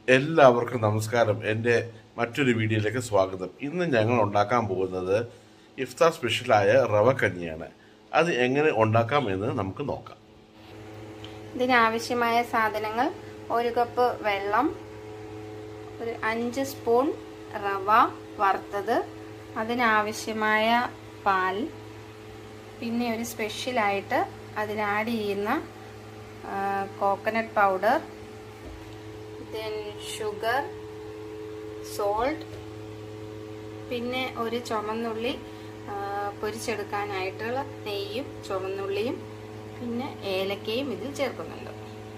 എല്ലാവർക്കും നമസ്കാരം എൻ്റെ മറ്റൊരു വീഡിയോയിലേക്ക് സ്വാഗതം ഇന്ന് ഞങ്ങൾ ഉണ്ടാക്കാൻ പോകുന്നത് ഇഫ്താർ സ്പെഷ്യലായ റവ കഞ്ഞിയാണ് അത് എങ്ങനെ ഉണ്ടാക്കാം എന്ന് നമുക്ക് നോക്കാം ഇതിനാവശ്യമായ സാധനങ്ങൾ ഒരു കപ്പ് വെള്ളം ഒരു അഞ്ച് സ്പൂൺ റവ വറുത്തത് അതിനാവശ്യമായ പാൽ പിന്നെ ഒരു സ്പെഷ്യലായിട്ട് അതിന് ആഡ് ചെയ്യുന്ന coconut powder then sugar salt പിന്നെ ഒരു ചുമന്നുള്ളി ആ, പൊരിച്ചെടുക്കാനായിട്ടുള്ള നെയ്യും ചുമന്നുള്ളിയും പിന്നെ ഏലക്കയും ഇതിൽ ചേർക്കുന്നുണ്ട്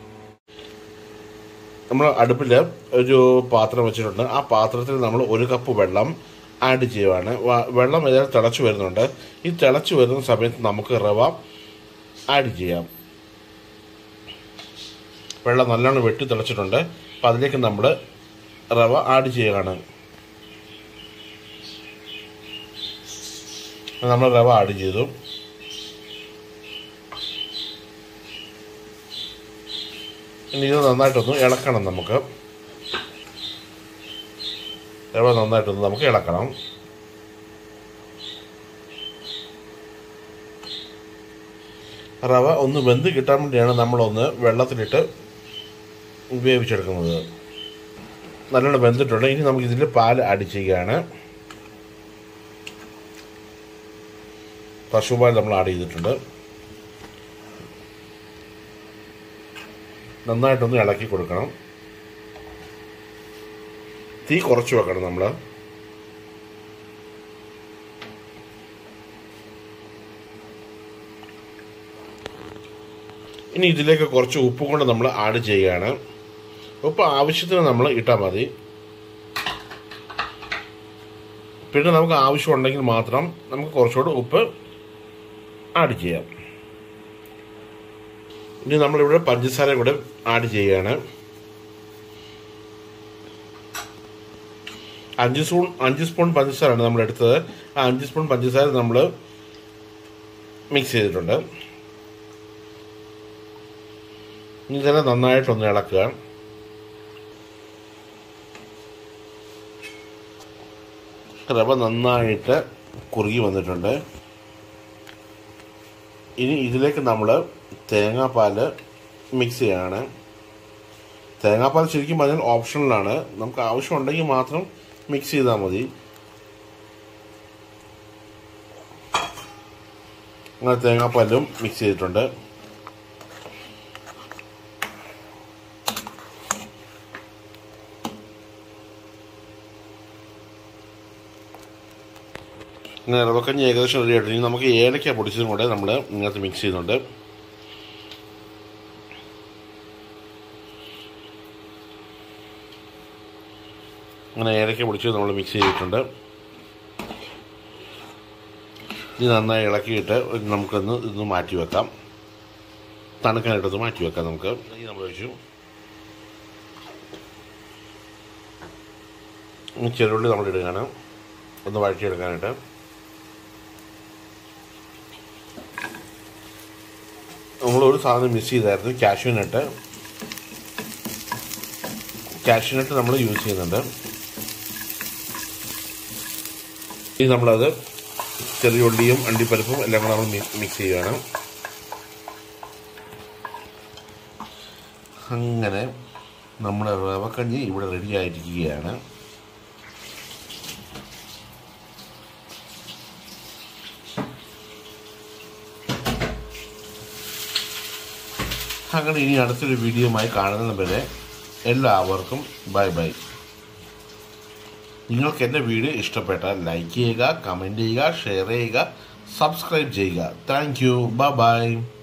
നമ്മൾ അടുപ്പിൽ ഒരു പാത്രം വെച്ചിട്ടുണ്ട് ആ പാത്രത്തിൽ നമ്മൾ ഒരു കപ്പ് വെള്ളം ആഡ് ചെയ്യുവാണ് വ- വെള്ളം ഏതായാലും തിളച്ച് വരുന്നുണ്ട് ഈ തിളച്ച് വരുന്ന സമയത്ത് നമുക്ക് റവ ആഡ് ചെയ്യാം വെള്ളം നല്ലോണം വെട്ടി തിളച്ചിട്ടുണ്ട് അപ്പം അതിലേക്ക് നമ്മൾ റവ ആഡ് ചെയ്യുകയാണ് നമ്മൾ റവ ആഡ് ചെയ്തു ഇനി ഇത് നന്നായിട്ടൊന്ന് ഇളക്കണം നമുക്ക് റവ നന്നായിട്ടൊന്ന് നമുക്ക് ഇളക്കണം റവ ഒന്ന് വെന്ത് കിട്ടാൻ വേണ്ടിയാണ് നമ്മളൊന്ന് വെള്ളത്തിലിട്ട് ഉപയോഗിച്ചെടുക്കുന്നത് നല്ലോണം വെന്തിട്ടുണ്ട് ഇനി നമുക്ക് ഇതിൽ പാൽ ആഡ് ചെയ്യുകയാണ് പശുപാൽ നമ്മൾ ആഡ് ചെയ്തിട്ടുണ്ട് നന്നായിട്ടൊന്ന് ഇളക്കി കൊടുക്കണം തീ കുറച്ച് വെക്കണം നമ്മൾ ഇനി ഇതിലേക്ക് കുറച്ച് ഉപ്പ് കൊണ്ട് നമ്മൾ ആഡ് ചെയ്യുകയാണ് ഉപ്പ് ആവശ്യത്തിന് നമ്മൾ ഇട്ടാൽ മതി പിന്നെ നമുക്ക് ആവശ്യമുണ്ടെങ്കിൽ മാത്രം നമുക്ക് കുറച്ചുകൂടെ ഉപ്പ് ആഡ് ചെയ്യാം ഇനി നമ്മളിവിടെ പഞ്ചസാര കൂടെ ആഡ് ചെയ്യുകയാണ് അഞ്ച് സ്പൂൺ അഞ്ച് സ്പൂൺ പഞ്ചസാരയാണ് നമ്മൾ എടുത്തത് ആ അഞ്ച് സ്പൂൺ പഞ്ചസാര നമ്മൾ മിക്സ് ചെയ്തിട്ടുണ്ട് ഇനി തന്നെ നന്നായിട്ടൊന്ന് ഇളക്കുക റവ നന്നായിട്ട് കുറുകി വന്നിട്ടുണ്ട് ഇനി ഇതിലേക്ക് നമ്മൾ തേങ്ങാപ്പാൽ മിക്സ് ചെയ്യാണ് തേങ്ങാപ്പാൽ ശരിക്കും പറഞ്ഞാൽ ഓപ്ഷണലാണ് നമുക്ക് ആവശ്യമുണ്ടെങ്കിൽ മാത്രം മിക്സ് ചെയ്താൽ മതി അങ്ങനെ തേങ്ങാപ്പാലും മിക്സ് ചെയ്തിട്ടുണ്ട് ഇങ്ങനെ റവക്കഞ്ഞി ഏകദേശം റെഡി ആയിട്ട് ഇനി നമുക്ക് ഏലക്ക പൊടിച്ചതും കൂടെ നമ്മൾ ഇങ്ങനത്തെ മിക്സ് ചെയ്യുന്നുണ്ട് അങ്ങനെ ഏലക്ക പൊടിച്ചത് നമ്മൾ മിക്സ് ചെയ്തിട്ടുണ്ട് ഇത് നന്നായി ഇളക്കിയിട്ട് നമുക്കൊന്ന് ഇതൊന്ന് മാറ്റി വെക്കാം തണുക്കാനായിട്ടൊന്ന് മാറ്റി വെക്കാം നമുക്ക് ഈ നമ്മൾ വെച്ചു ഇനി ചെറുള്ളി നമ്മൾ ഇടുകയാണ് ഒന്ന് വഴറ്റിയെടുക്കാനായിട്ട് നമ്മൾ ഒരു സാധനം മിസ് ചെയ്തായിരുന്നു കാഷ്യൂനട്ട് കാഷ്യൂനട്ട് നമ്മൾ യൂസ് ചെയ്യുന്നുണ്ട് ഇനി നമ്മളത് ചെറിയ ഉള്ളിയും അണ്ടിപ്പരിപ്പും എല്ലാം കൂടെ നമ്മൾ മിക്സ് ചെയ്യുകയാണ് അങ്ങനെ നമ്മുടെ റവക്കഞ്ഞി ഇവിടെ റെഡി ആയിരിക്കുകയാണ് അങ്ങനെ ഇനി അടുത്തൊരു വീഡിയോയുമായി കാണുന്നത് വരെ എല്ലാവർക്കും ബൈ ബൈ നിങ്ങൾക്ക് എൻ്റെ വീഡിയോ ഇഷ്ടപ്പെട്ടാൽ ലൈക്ക് ചെയ്യുക കമൻറ്റ് ചെയ്യുക ഷെയർ ചെയ്യുക സബ്സ്ക്രൈബ് ചെയ്യുക താങ്ക് യു ബൈ ബൈ